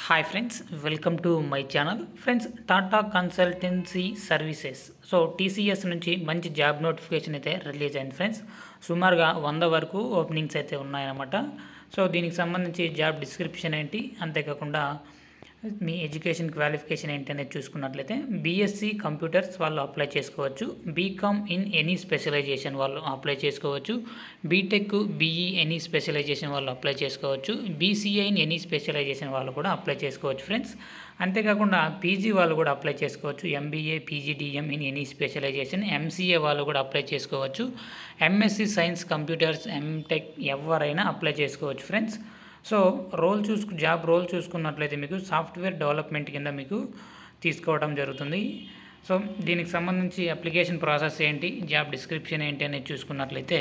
hi friends welcome to my channel friends Tata consultancy services so TCS నుంచి మంచి job notification అయితే release అయింది friends సుమారుగా వంద వరకు ఓపెనింగ్స్ అయితే ఉన్నాయన్నమాట సో దీనికి సంబంధించి జాబ్ డిస్క్రిప్షన్ ఏంటి అంతేకాకుండా మీ ఎడ్యుకేషన్ క్వాలిఫికేషన్ ఏంటి అనేది చూసుకున్నట్లయితే బీఎస్సీ కంప్యూటర్స్ వాళ్ళు అప్లై చేసుకోవచ్చు బీకామ్ ఇన్ ఎనీ స్పెషలైజేషన్ వాళ్ళు అప్లై చేసుకోవచ్చు బీటెక్ బీఈ ఎనీ స్పెషలైజేషన్ వాళ్ళు అప్లై చేసుకోవచ్చు బీసీఐ ఇన్ ఎనీ స్పెషలైజేషన్ వాళ్ళు కూడా అప్లై చేసుకోవచ్చు ఫ్రెండ్స్ అంతేకాకుండా పీజీ వాళ్ళు కూడా అప్లై చేసుకోవచ్చు MBA PGDM in any specialization MCA వాళ్ళు కూడా అప్లై చేసుకోవచ్చు ఎంఎస్సి సైన్స్ కంప్యూటర్స్ ఎంటెక్ ఎవరైనా అప్లై చేసుకోవచ్చు ఫ్రెండ్స్ సో రోల్ చూసుకు జాబ్ రోల్ చూసుకున్నట్లయితే మీకు సాఫ్ట్వేర్ డెవలప్మెంట్ కింద మీకు తీసుకోవడం జరుగుతుంది సో దీనికి సంబంధించి అప్లికేషన్ ప్రాసెస్ ఏంటి జాబ్ డిస్క్రిప్షన్ ఏంటి అనేది చూసుకున్నట్లయితే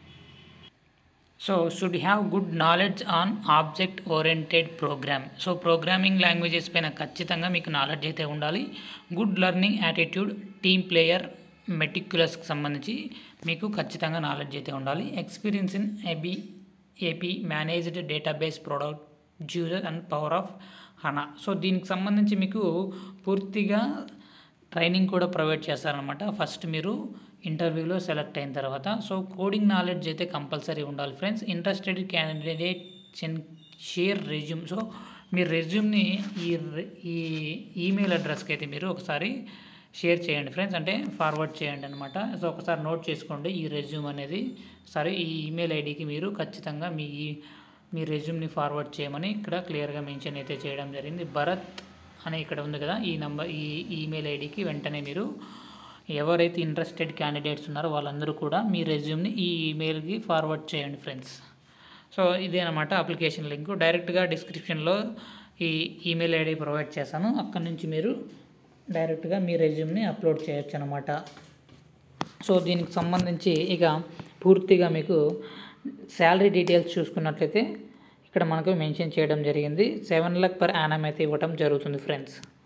so should have good knowledge on object oriented program so programming languages పైన ఖచ్చితంగా మీకు నాలెడ్జ్ అయితే ఉండాలి good learning attitude team player మెటిక్యులస్కి సంబంధించి మీకు ఖచ్చితంగా నాలెడ్జ్ అయితే ఉండాలి experience in ABAP managed database product user and power of HANA so దీనికి సంబంధించి మీకు పూర్తిగా ట్రైనింగ్ కూడా ప్రొవైడ్ చేస్తారనమాట ఫస్ట్ మీరు ఇంటర్వ్యూలో సెలెక్ట్ అయిన తర్వాత సో కోడింగ్ నాలెడ్జ్ అయితే కంపల్సరీ ఉండాలి friends interested candidate share resume so మీ రెజ్యూమ్ని ఈ ఈ ఈమెయిల్ అడ్రస్కి అయితే మీరు ఒకసారి షేర్ చేయండి ఫ్రెండ్స్ అంటే ఫార్వర్డ్ చేయండి అనమాట సో ఒకసారి నోట్ చేసుకోండి ఈ రెజ్యూమ్ అనేది సరే ఈ ఈమెయిల్ ఐడికి మీరు ఖచ్చితంగా మీ మీ రెజ్యూమ్ని ఫార్వర్డ్ చేయమని ఇక్కడ క్లియర్గా మెన్షన్ అయితే చేయడం జరిగింది భరత్ అని ఇక్కడ ఉంది కదా ఈ నంబర్ ఈ ఈమెయిల్ ఐడికి వెంటనే మీరు ఎవరైతే ఇంట్రెస్టెడ్ క్యాండిడేట్స్ ఉన్నారో వాళ్ళందరూ కూడా మీ రెజ్యూమ్ని ఈ ఈమెయిల్కి ఫార్వర్డ్ చేయండి ఫ్రెండ్స్ సో ఇదే అనమాట అప్లికేషన్ లింక్ డైరెక్ట్గా డిస్క్రిప్షన్లో ఈ ఈమెయిల్ ఐడి ప్రొవైడ్ చేశాను అక్కడ నుంచి మీరు డైరెక్ట్గా మీ రెజ్యూమ్ని అప్లోడ్ చేయొచ్చు అనమాట సో దీనికి సంబంధించి ఇక పూర్తిగా మీకు శాలరీ డీటెయిల్స్ చూసుకున్నట్లయితే ఇక్కడ మనకు మెన్షన్ చేయడం జరిగింది సెవెన్ లాక్ పర్ యానం అయితే ఇవ్వడం జరుగుతుంది ఫ్రెండ్స్